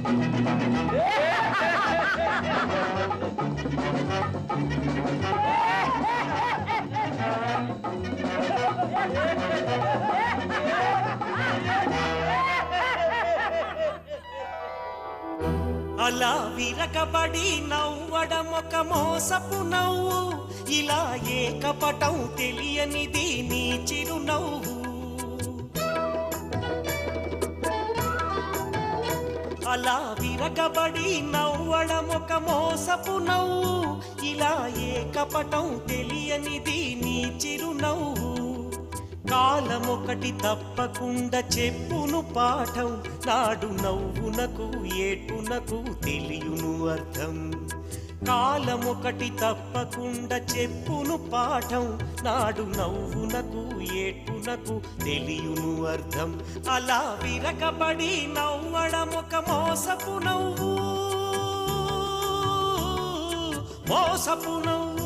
అలా విరగబడి నవ్వడం ఒక మోసపు నవ్వు ఇలా ఏకపటం తెలియనిది నీ చిరునవ్వు అలా విరగబడి నవ్వడం ఒక మోసపు నవ్వు ఇలా ఏకపటం తెలియనిది నీ చిరునవ్వు కాలమొకటి తప్పకుండా చెప్పును పాఠం నాడు నవ్వునకు ఏటునకు తెలియును అర్థం కాలమొకటి తప్పకుండా చెప్పును పాఠం నాడు నవ్వునకు ఏటునకు తెలియును అర్థం అలా విరగబడి నవ్వడం ఒక మోసపు నవ్వు మోసపు నవ్వు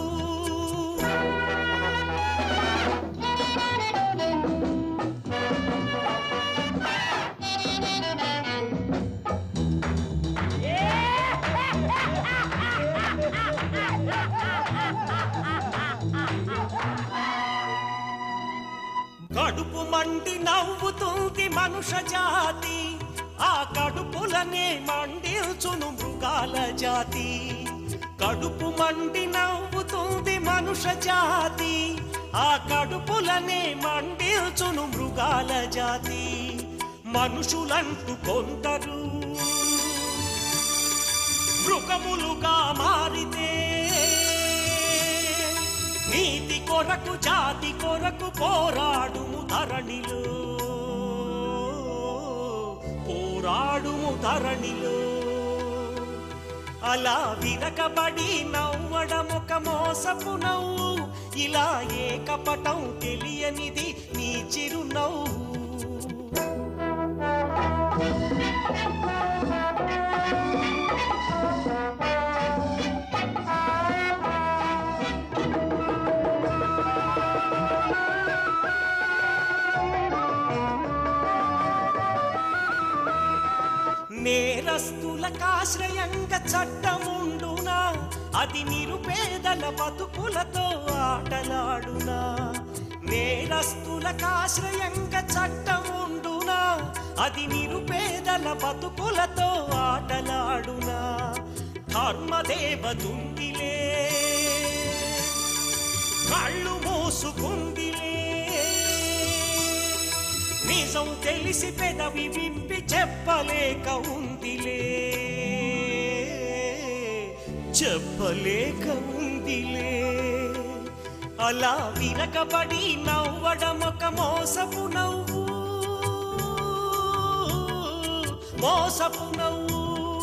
కడుపు మండి నవ్వుతుంది మనుష జాతి ఆ కడుపులనే మండిల్చును మృగాల జాతి కడుపు మండి నవ్వుతుంది మనుష జాతి ఆ కడుపులనే మండిల్చును మృగాల జాతి మనుషులంటూ కొందరు మృగములుగా మారితే నీతి కొరకు జాతి కొరకు పోరాడుము ధరణిలో పోరాడుము ధరణిలో అలా విరకబడి నవ్వడం ఒక మోసపు నవ్వు ఇలా ఏకపటం తెలియనిది నీ చిరునవ్వు నేరస్తులకాశ్రయంగా చట్టముండునా అది నిరుపేదల బతుకులతో ఆటలాడునా నేరస్తులకాశ్రయంగా చట్టముండునా అది నిరుపేదల బతుకులతో ఆటలాడునా ధర్మదేవతుందిలే కళ్ళు మూసుకుందిలే నిజం తెలిసి పెదవి విప్పి చెప్పలేక ఉందిలే చెప్పలేక ఉందిలే అలా విరగబడి నవ్వడం ఒక మోసపు నవ్వు మోసపు నవ్వు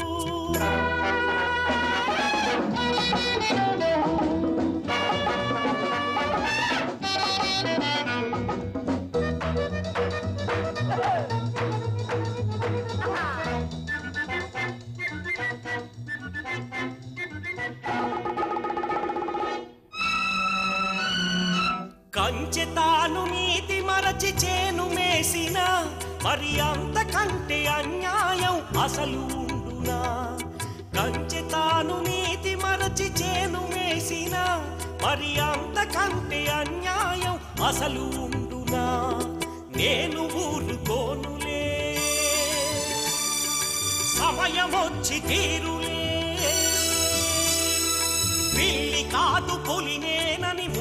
కంచె తాను నీతి మరచి చేను మేసిన మరి అంతకంటే అన్యాయం అసలు ఉండునా కంచె తాను నీతి మరచి చేను మేసిన మరి అంతకంటే అన్యాయం అసలు ఉండునా నేను ఊరుకోనులే సమయమొచ్చి తీరులే పిల్లి కాదు పులినేనని